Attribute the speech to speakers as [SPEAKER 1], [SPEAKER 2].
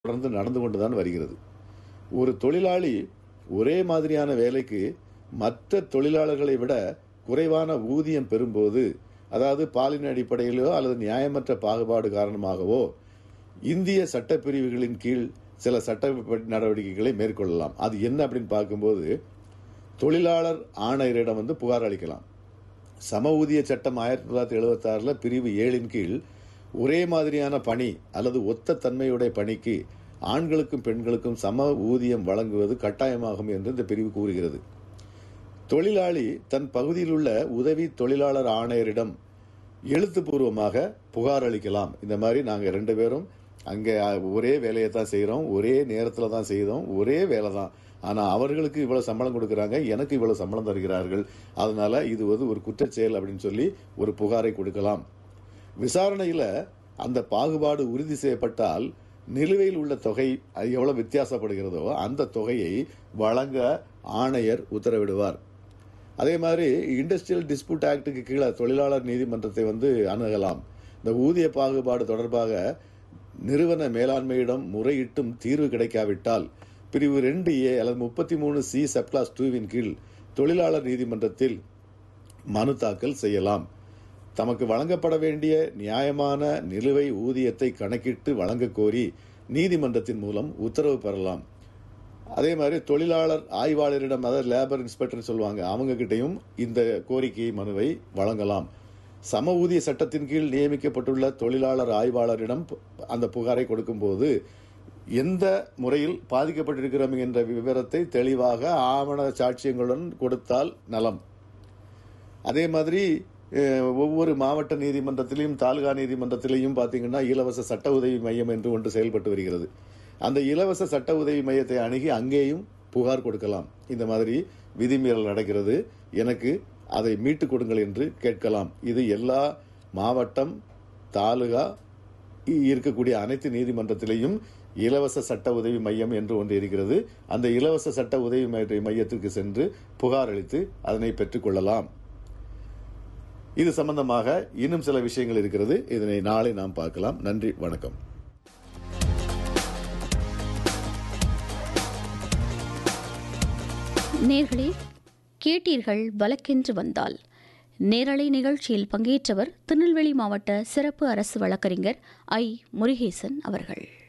[SPEAKER 1] தொடர்ந்து நடந்து கொண்டுதான் வருகிறது ஒரு தொழிலாளி ஒரே மாதிரியான வேலைக்கு மற்ற தொழிலாளர்களை விட குறைவான ஊதியம் பெறும்போது அதாவது பாலின அடிப்படையிலோ அல்லது நியாயமற்ற பாகுபாடு காரணமாகவோ இந்திய சட்டப்பிரிவுகளின் கீழ் சில சட்ட நடவடிக்கைகளை மேற்கொள்ளலாம் அது என்ன அப்படின்னு பார்க்கும்போது தொழிலாளர் ஆணையரிடம் வந்து புகார் அளிக்கலாம் சம ஊதிய சட்டம் ஆயிரத்தி தொள்ளாயிரத்தி எழுபத்தி ஆறுல பிரிவு ஏழின் கீழ் ஒரே மாதிரியான பணி அல்லது ஒத்த தன்மையுடைய பணிக்கு ஆண்களுக்கும் பெண்களுக்கும் சம ஊதியம் வழங்குவது கட்டாயமாகும் என்று இந்த பிரிவு கூறுகிறது தொழிலாளி தன் பகுதியில் உள்ள உதவி தொழிலாளர் ஆணையரிடம் எழுத்துப்பூர்வமாக புகார் அளிக்கலாம் இந்த மாதிரி நாங்கள் ரெண்டு பேரும் அங்கே ஒரே வேலையை தான் செய்கிறோம் ஒரே நேரத்தில் தான் செய்தோம் ஒரே வேலை தான் ஆனால் அவர்களுக்கு இவ்வளோ சம்பளம் கொடுக்குறாங்க எனக்கு இவ்வளோ சம்பளம் தருகிறார்கள் அதனால இது வந்து ஒரு குற்றச்செயல் அப்படின்னு சொல்லி ஒரு புகாரை கொடுக்கலாம் விசாரணையில் அந்த பாகுபாடு உறுதி செய்யப்பட்டால் நிலுவையில் உள்ள தொகை அது எவ்வளவு வித்தியாசப்படுகிறதோ அந்த தொகையை வழங்க ஆணையர் உத்தரவிடுவார் அதே மாதிரி இண்டஸ்ட்ரியல் டிஸ்பியூட் ஆக்டுக்கு கீழே தொழிலாளர் நீதிமன்றத்தை வந்து அணுகலாம் இந்த ஊதிய பாகுபாடு தொடர்பாக நிறுவன மேலாண்மையிடம் முறையிட்டும் தீர்வு கிடைக்காவிட்டால் பிரிவு ரெண்டு ஏ அல்லது முப்பத்தி மூணு சி சப்கிளாஸ் டூவின் கீழ் தொழிலாளர் நீதிமன்றத்தில் மனு தாக்கல் செய்யலாம் தமக்கு வழங்கப்பட வேண்டிய நியாயமான நிலுவை ஊதியத்தை கணக்கிட்டு வழங்க கோரி நீதிமன்றத்தின் மூலம் உத்தரவு பெறலாம் அதே மாதிரி தொழிலாளர் ஆய்வாளரிடம் அதாவது லேபர் இன்ஸ்பெக்டர் சொல்லுவாங்க அவங்க கிட்டையும் இந்த கோரிக்கை மனுவை வழங்கலாம் சம ஊதிய சட்டத்தின் கீழ் நியமிக்கப்பட்டுள்ள தொழிலாளர் ஆய்வாளரிடம் அந்த புகாரை கொடுக்கும்போது எந்த முறையில் பாதிக்கப்பட்டிருக்கிறோம் என்ற விவரத்தை தெளிவாக ஆவண சாட்சியங்களுடன் கொடுத்தால் நலம் அதே மாதிரி ஒவ்வொரு மாவட்ட நீதிமன்றத்திலையும் தாலுகா நீதிமன்றத்திலையும் பார்த்தீங்கன்னா இலவச சட்ட உதவி மையம் என்று ஒன்று செயல்பட்டு வருகிறது அந்த இலவச சட்ட உதவி மையத்தை அணுகி அங்கேயும் புகார் கொடுக்கலாம் இந்த மாதிரி விதிமீறல் நடக்கிறது எனக்கு அதை மீட்டு கொடுங்கள் என்று கேட்கலாம் இது எல்லா மாவட்டம் தாலுகா இருக்கக்கூடிய அனைத்து நீதிமன்றத்திலையும் இலவச சட்ட உதவி மையம் என்று ஒன்று இருக்கிறது அந்த இலவச சட்ட உதவி மையத்திற்கு சென்று புகார் அளித்து அதனை பெற்றுக்கொள்ளலாம் இது சம்பந்தமாக இன்னும் சில விஷயங்கள் இருக்கிறது இதனை நாளை நாம் பார்க்கலாம் நன்றி வணக்கம்
[SPEAKER 2] நேர்களே கேட்டீர்கள் வழக்கென்று வந்தால் நேரலை நிகழ்ச்சியில் பங்கேற்றவர் திருநெல்வேலி மாவட்ட சிறப்பு அரசு வழக்கறிஞர் ஐ முருகேசன் அவர்கள்